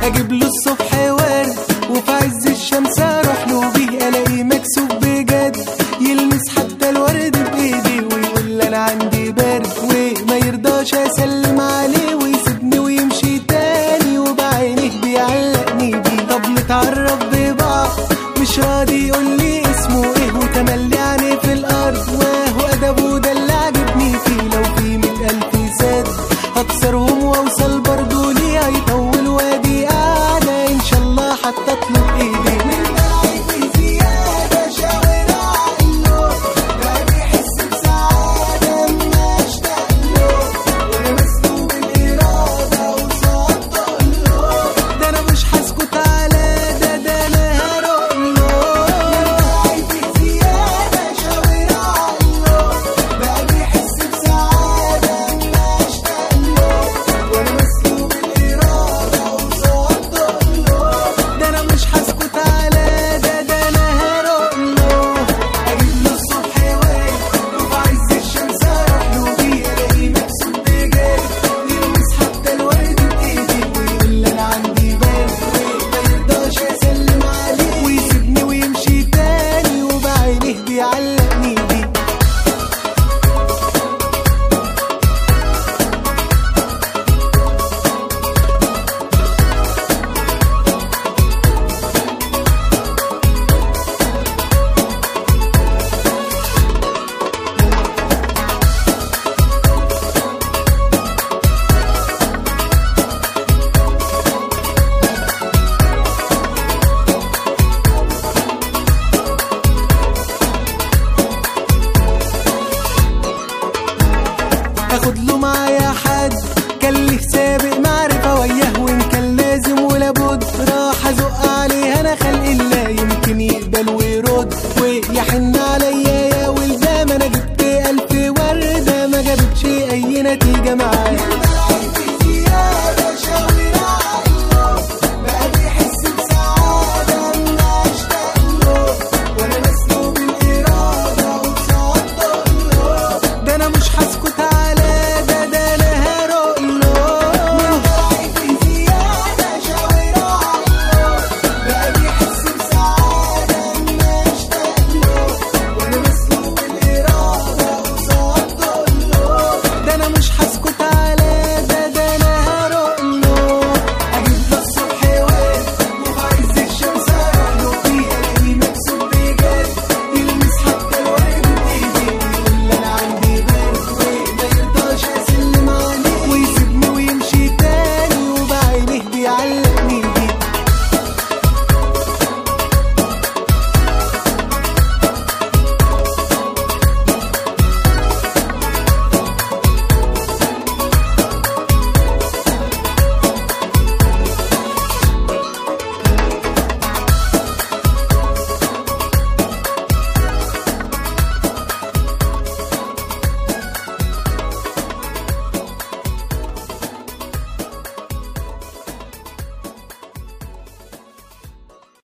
اجيب له الصبح ورد وفي عز الشمس اروح له بيه الاقيه مكسوف بجد يلمس حتى الورد بايدي ويقول لي انا عندي برد وما يرضاش اسلم عليه ويسيبني ويمشي تاني وبعينيه بيعلقني بيه طب نتعرف ببعض مش راضي يقول لي اسمه ايه وتملي عينيه في الارض وهو ادبه ده اللي عجبني فيه لو في مئة الف سد هكسرهم واوصل برضه ليه هيطول وادي قاعدة ان شاء الله حتى اطلب ايدي ده انا مش هسكت على ده ده انا هروح ده انا مش هسكت على ده ده انا هروح له اجيب له الصبح واقف وفي عز الشمس اروح له بيه الاقيه مكسوف بجد يلمس حتى الورد بايدي ويقول لي انا عندي برد وما يرضاش اسلم عليه ويسيبني ويمشي تاني وبعينيه بيعلقني بيه اخد له معايا حد كان ليه سابق معرفة وياه وان كان لازم ولابد راح ازق عليه انا خلق الله يمكن يقبل ويرد ويحن عليا يا ولدة ما انا جبت الف وردة ما جابتش اي نتيجة معايا ده انا مش هسكت على